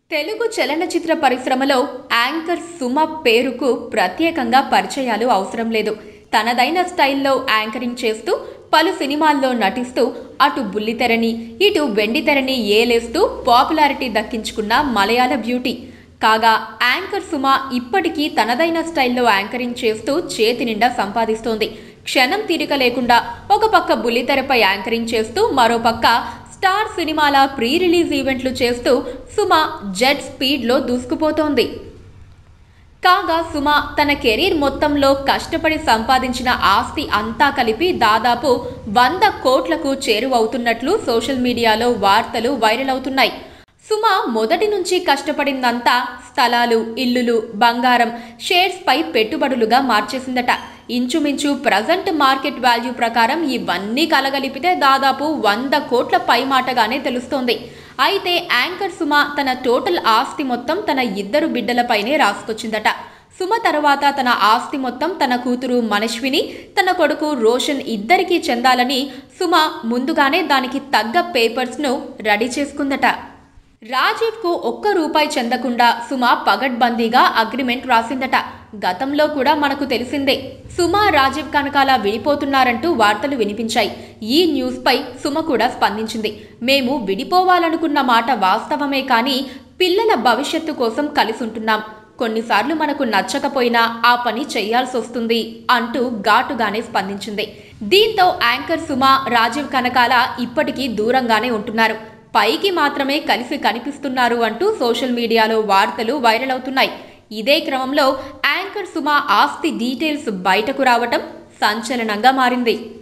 తెలుగు చలనచిత్ర పరిశ్రమలో యాంకర్ సుమ పేరుకు ప్రత్యేకంగా పరిచయాలు అవసరం లేదు తనదైన స్టైల్లో యాంకరింగ్ చేస్తూ పలు సినిమాల్లో నటిస్తూ అటు బుల్లితెరని ఇటు వెండితెరని ఏలేస్తూ పాపులారిటీ దక్కించుకున్న మలయాళ బ్యూటీ కాగా యాంకర్ సుమ ఇప్పటికీ తనదైన స్టైల్లో యాంకరింగ్ చేస్తూ చేతి నిండా సంపాదిస్తోంది క్షణం తీరిక లేకుండా ఒక పక్క బుల్లితెరపై యాంకరింగ్ చేస్తూ మరో పక్క స్టార్ సినిమాల ప్రీ రిలీజ్ ఈవెంట్లు చేస్తూ సుమ జెట్ స్పీడ్లో దూసుకుపోతోంది కాగా సుమ తన కెరీర్ మొత్తంలో కష్టపడి సంపాదించిన ఆస్తి అంతా కలిపి దాదాపు వంద కోట్లకు చేరువవుతున్నట్లు సోషల్ మీడియాలో వార్తలు వైరల్ అవుతున్నాయి సుమ మొదటి నుంచి కష్టపడిందంతా స్థలాలు ఇల్లులు బంగారం షేర్స్ పై పెట్టుబడులుగా మార్చేసిందట ఇంచుమించు ప్రజెంట్ మార్కెట్ వాల్యూ ప్రకారం ఇవన్నీ కలగలిపితే దాదాపు వంద కోట్ల పైమాటగానే తెలుస్తోంది అయితే యాంకర్ సుమ తన టోటల్ ఆస్తి మొత్తం తన ఇద్దరు బిడ్డలపైనే రాసుకొచ్చిందట సుమ తర్వాత తన ఆస్తి మొత్తం తన కూతురు మనశ్విని తన కొడుకు రోషన్ ఇద్దరికీ చెందాలని సుమ ముందుగానే దానికి తగ్గ పేపర్స్ను రెడీ చేసుకుందట రాజీవ్కు ఒక్క రూపాయి చెందకుండా సుమ పగడ్బందీగా అగ్రిమెంట్ రాసిందట గతంలో కూడా మనకు తెలిసిందే సుమ రాజీవ్ కనకాల విడిపోతున్నారంటూ వార్తలు వినిపించాయి ఈ న్యూస్పై సుమ కూడా స్పందించింది మేము విడిపోవాలనుకున్న మాట వాస్తవమే కానీ పిల్లల భవిష్యత్తు కోసం కలిసి ఉంటున్నాం కొన్నిసార్లు మనకు నచ్చకపోయినా ఆ పని చేయాల్సి వస్తుంది అంటూ ఘాటుగానే స్పందించింది దీంతో యాంకర్ సుమ రాజీవ్ కనకాల ఇప్పటికీ దూరంగానే ఉంటున్నారు పైకి మాత్రమే కలిసి కనిపిస్తున్నారు అంటూ సోషల్ మీడియాలో వార్తలు వైరల్ అవుతున్నాయి ఇదే క్రమంలో యాంకర్ సుమ ఆస్తి డీటెయిల్స్ బయటకు రావటం సంచలనంగా మారింది